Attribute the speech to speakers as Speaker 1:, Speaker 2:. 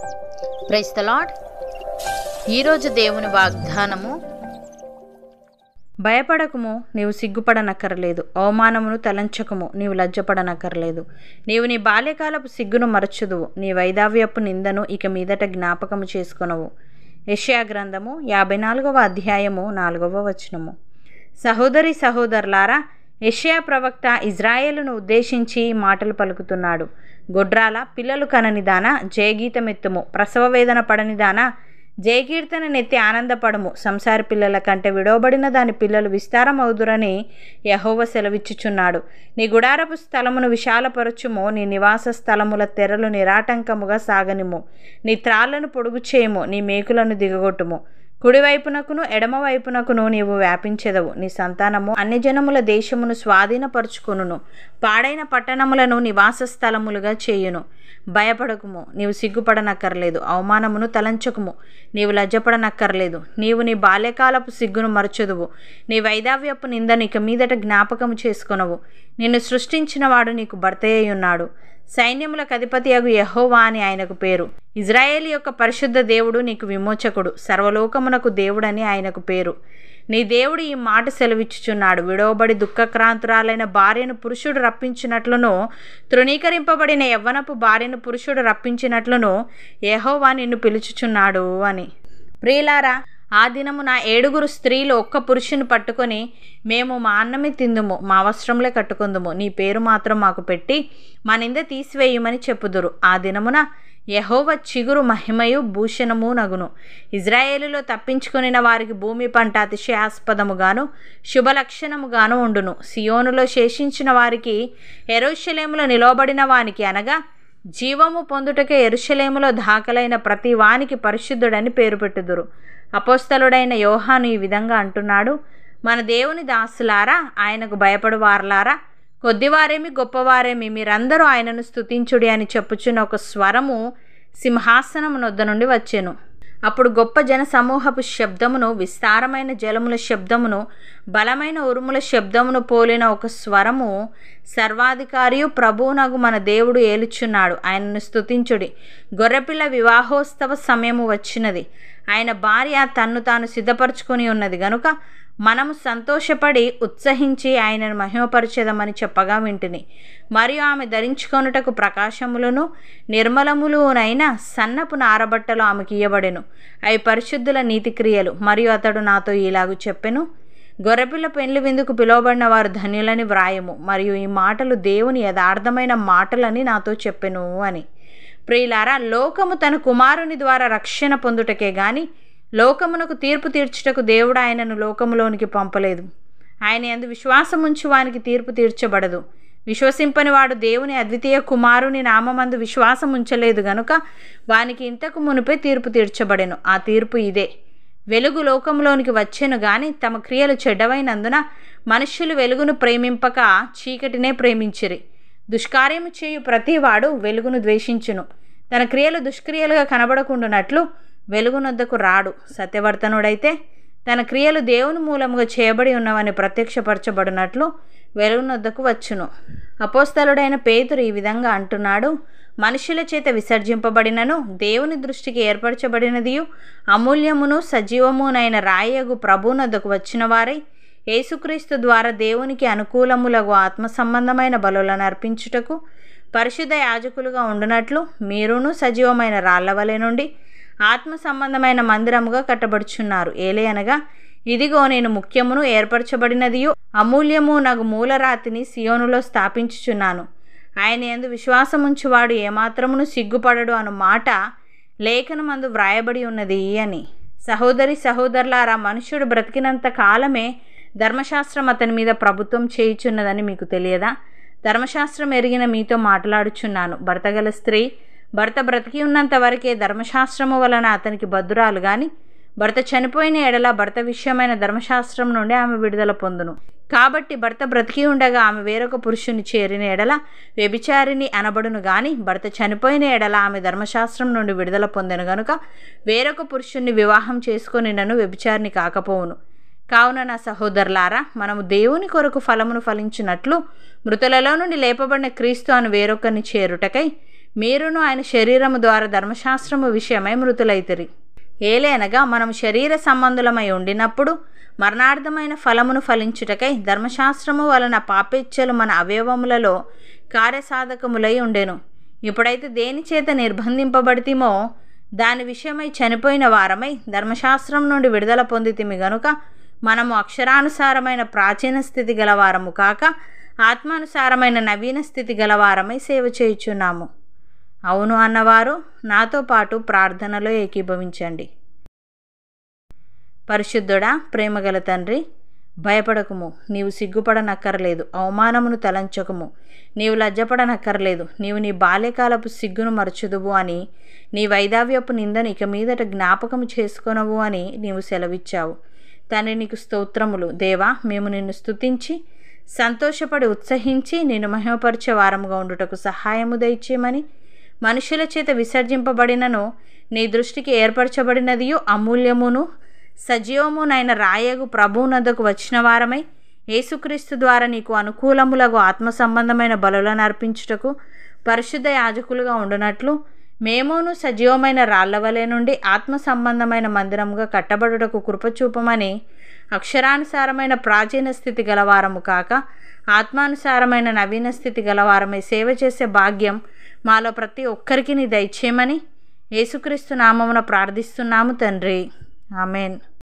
Speaker 1: price the lord ఈరోజు దేవుని వాగ్దానము భయపడకము నీవు సిగ్గుపడనక్కర్లేదు అవమానమును తలంచకము నీవు లజ్జపడనక్కర్లేదు నీవు నీ బాల్యకాలపు సిగ్గును మరచుదువు నీ వైదావ్యపు నిందను ఇక మీదట జ్ఞాపకము చేసుకొనవు యెషయా గ్రంథము యాభై నాలుగవ అధ్యాయము నాలుగవ వచనము సహోదరి సహోదరులారా యెషయా ప్రవక్త ఇజ్రాయేలును ఉద్దేశించి ఈ మాటలు పలుకుతున్నాడు గొడ్రాల పిల్లలు కననిదానా జయగీతమెత్తుము ప్రసవ వేదన పడనిదానా జయకీర్తన నెత్తి ఆనందపడము సంసార పిల్లల కంటే విడవబడిన దాని పిల్లలు విస్తారమవుదురని యహోవ సెలవిచ్చుచున్నాడు నీ గుడారపు స్థలమును విశాలపరచుము నీ నివాస స్థలముల తెరలు నిరాటంకముగా సాగనిము నీ త్రాళ్లను పొడుగు చేయము నీ మేకులను దిగగొట్టుము కుడివైపునకును ఎడమవైపునకును నీవు వ్యాపించెదవు నీ సంతానము అన్ని జనముల దేశమును స్వాధీనపరుచుకొనును పాడైన పట్టణములను నివాస స్థలములుగా చేయును భయపడకుము నీవు సిగ్గుపడనక్కర్లేదు అవమానమును తలంచకుము నీవు లజ్జపడనక్కర్లేదు నీవు నీ బాల్యకాలపు సిగ్గును మరచుదువు నీ వైదావ్యపు నిందను ఇక మీదట జ్ఞాపకము చేసుకొనవు నిన్ను సృష్టించిన వాడు నీకు భర్తయ్య ఉన్నాడు సైన్యములకు అధిపతి అగు యహోవా అని ఆయనకు పేరు ఇజ్రాయేల్ యొక్క పరిశుద్ధ దేవుడు నీకు విమోచకుడు సర్వలోకమునకు దేవుడని ఆయనకు పేరు నీ దేవుడు ఈ మాట సెలవిచ్చుచున్నాడు విడవబడి దుఃఖక్రాంతురాలైన భార్యను పురుషుడు రప్పించినట్లును తృణీకరింపబడిన యవ్వనపు భార్యను పురుషుడు రప్పించినట్లును యెహోవా నిన్ను పిలుచుచున్నాడు అని ప్రియులారా ఆ దినమున ఏడుగురు స్త్రీలు ఒక్క పురుషుని పట్టుకొని మేము మా అన్నమే తిందుము మా అవసరంలే కట్టుకుందుము నీ పేరు మాత్రం మాకు పెట్టి మా నింద తీసివేయమని చెప్పుదురు ఆ దినమున యహోవ చిగురు మహిమయు భూషణము నగును ఇజ్రాయేలులో తప్పించుకొనిన వారికి భూమి పంట అతిశయాస్పదముగాను శుభలక్షణముగాను ఉండును సియోనులో శేషించిన వారికి ఎరోషలేములో నిలవబడిన వానికి అనగా జీవము పొందుటకే ఎరుషలేములో దాఖలైన ప్రతి వానికి పరిశుద్ధుడని పేరు పెట్టుదురు అపోస్తలుడైన యోహాను ఈ విధంగా అంటున్నాడు మన దేవుని దాసులారా ఆయనకు భయపడు వారలారా కొద్దివారేమి గొప్పవారేమి మీరందరూ ఆయనను స్తుతించుడి అని చెప్పుచున్న ఒక స్వరము సింహాసనం నొద్ద నుండి వచ్చెను అప్పుడు గొప్ప జన సమూహపు శబ్దమును విస్తారమైన జలముల శబ్దమును బలమైన ఉరుముల శబ్దమును పోలిన ఒక స్వరము సర్వాధికారియు ప్రభువునగు మన దేవుడు ఏలుచున్నాడు ఆయనను స్తుతించుడి గొర్రెపిల్ల వివాహోత్సవ సమయము వచ్చినది ఆయన భార్య తన్ను తాను సిద్ధపరచుకొని ఉన్నది గనుక మనము సంతోషపడి ఉత్సహించి ఆయనను మహిమపరచేదమని చెప్పగా వింటిని మరియు ఆమె ధరించుకొనుటకు ప్రకాశములను నిర్మలములునైన సన్నపు నారబట్టలు ఆమెకి ఇయ్యబడెను అవి పరిశుద్ధుల నీతిక్రియలు మరియు అతడు నాతో ఇలాగు చెప్పెను గొర్రెపిల్ల పెండ్లి విందుకు పిలువబడిన వారు ధన్యులని వ్రాయము మరియు ఈ మాటలు దేవుని యథార్థమైన మాటలని నాతో చెప్పెను అని ప్రియులారా లోకము తన కుమారుని ద్వారా రక్షణ పొందుటకే గాని లోకమునకు తీర్పు తీర్చుటకు దేవుడు ఆయనను లోకములోనికి పంపలేదు ఆయన ఎందు విశ్వాసం ఉంచి వానికి తీర్పు తీర్చబడదు విశ్వసింపని వాడు దేవుని అద్వితీయ కుమారుని నామందు విశ్వాసం ఉంచలేదు గనుక వానికి ఇంతకు మునిపే తీర్పు తీర్చబడెను ఆ తీర్పు ఇదే వెలుగు లోకంలోనికి వచ్చెను గాని తమ క్రియలు చెడ్డవైనందున మనుష్యులు వెలుగును ప్రేమింపక చీకటినే ప్రేమించిరి దుష్కార్యము చేయు ప్రతివాడు వెలుగును ద్వేషించును తన క్రియలు దుష్క్రియలుగా కనబడకుండానట్లు వెలుగునొద్దకు రాడు సత్యవర్తనుడైతే తన క్రియలు దేవుని మూలముగా చేయబడి ఉన్నవని ప్రత్యక్షపరచబడినట్లు వెలుగునొద్దకు వచ్చును అపోస్తలుడైన పేతురు ఈ విధంగా అంటున్నాడు మనుషుల చేత విసర్జింపబడినను దేవుని దృష్టికి ఏర్పరచబడినదియు అమూల్యమును సజీవమునైన రాయగు ప్రభునొద్దకు వచ్చిన వారై యేసుక్రీస్తు ద్వారా దేవునికి అనుకూలములగు ఆత్మ సంబంధమైన బలులను అర్పించుటకు పరిశుద్ధ యాజకులుగా ఉండునట్లు మీరును సజీవమైన రాళ్ల వలె నుండి ఆత్మ సంబంధమైన మందిరముగా కట్టబడుచున్నారు ఏలే ఇదిగో నేను ముఖ్యమును ఏర్పరచబడినదియు అమూల్యము నగు మూలరాతిని సియోనులో స్థాపించుచున్నాను ఆయన ఎందు విశ్వాసముంచువాడు ఏమాత్రమును సిగ్గుపడడు అను మాట లేఖనమందు వ్రాయబడి ఉన్నది అని సహోదరి సహోదరులారా మనుష్యుడు బ్రతికినంత కాలమే ధర్మశాస్త్రం అతని మీద ప్రభుత్వం చేయుచున్నదని మీకు తెలియదా ధర్మశాస్త్రం ఎరిగిన మీతో మాట్లాడుచున్నాను భర్తగల స్త్రీ భర్త బ్రతికి ఉన్నంత వరకే ధర్మశాస్త్రము వలన అతనికి బద్దురాలు గాని భర్త చనిపోయిన ఎడల భర్త విషయమైన ధర్మశాస్త్రం నుండి ఆమె విడుదల పొందును కాబట్టి భర్త బ్రతికి ఉండగా ఆమె వేరొక పురుషుని చేరిన ఎడల వ్యభిచారిని అనబడును గాని భర్త చనిపోయిన ఎడల ఆమె ధర్మశాస్త్రం నుండి విడుదల పొందెను గనుక వేరొక పురుషుణ్ణి వివాహం చేసుకొని నన్ను వ్యభిచారిని కాకపోవును కావున నా సహోదరులారా మనము దేవుని కొరకు ఫలమును ఫలించినట్లు మృతులలో నుండి లేపబడిన క్రీస్తు అను వేరొకరిని చేరుటకై మీరును ఆయన శరీరము ద్వారా ధర్మశాస్త్రము విషయమై మృతులైతిరి ఏలేనగా మనం శరీర సంబంధులమై ఉండినప్పుడు మరణార్థమైన ఫలమును ఫలించుటకై ధర్మశాస్త్రము వలన పాపేచ్ఛలు మన అవయవములలో కార్యసాధకములై ఉండెను ఇప్పుడైతే దేని చేత నిర్బంధింపబడితిమో దాని విషయమై చనిపోయిన వారమై ధర్మశాస్త్రం నుండి విడుదల పొందితిమి గనుక మనము అక్షరానుసారమైన ప్రాచీన స్థితి గలవారము కాక ఆత్మానుసారమైన నవీన స్థితి గలవారమై సేవ చేయుచున్నాము అవును అన్నవారు నాతో పాటు ప్రార్థనలో ఏకీభవించండి పరిశుద్ధుడా ప్రేమగల తండ్రి భయపడకుము నీవు సిగ్గుపడనక్కర్లేదు అవమానమును తలంచకుము నీవు లజ్జపడనక్కర్లేదు నీవు నీ బాల్యకాలపు సిగ్గును మరచుదువు అని నీ వైదావ్యపు నిందను ఇక మీదట జ్ఞాపకము చేసుకొనవు అని నీవు సెలవిచ్చావు తండ్రి నీకు స్తోత్రములు దేవా మేము నిన్ను స్తుతించి సంతోషపడి ఉత్సహించి నిన్ను మహిమపరిచే వారముగా ఉండుటకు సహాయము దయచేయమని మనుషుల చేత విసర్జింపబడినను నీ దృష్టికి ఏర్పరచబడినదియు అమూల్యమును సజీవమునైన రాయగు ప్రభువునద్దకు వచ్చిన వారమై యేసుక్రీస్తు ద్వారా నీకు అనుకూలములకు ఆత్మ సంబంధమైన బలులను అర్పించుటకు పరిశుద్ధ యాజకులుగా ఉండునట్లు మేమును సజీవమైన రాళ్లవలే నుండి ఆత్మ సంబంధమైన మందిరముగా కట్టబడుటకు కృపచూపమని అక్షరానుసారమైన ప్రాచీన స్థితి గలవారము కాక ఆత్మానుసారమైన నవీన స్థితి గలవారమై సేవ చేసే భాగ్యం మాలో ప్రతి ఒక్కరికి నీ దయచేయమని యేసుక్రీస్తు నామమున ప్రార్థిస్తున్నాము తండ్రి ఆమెన్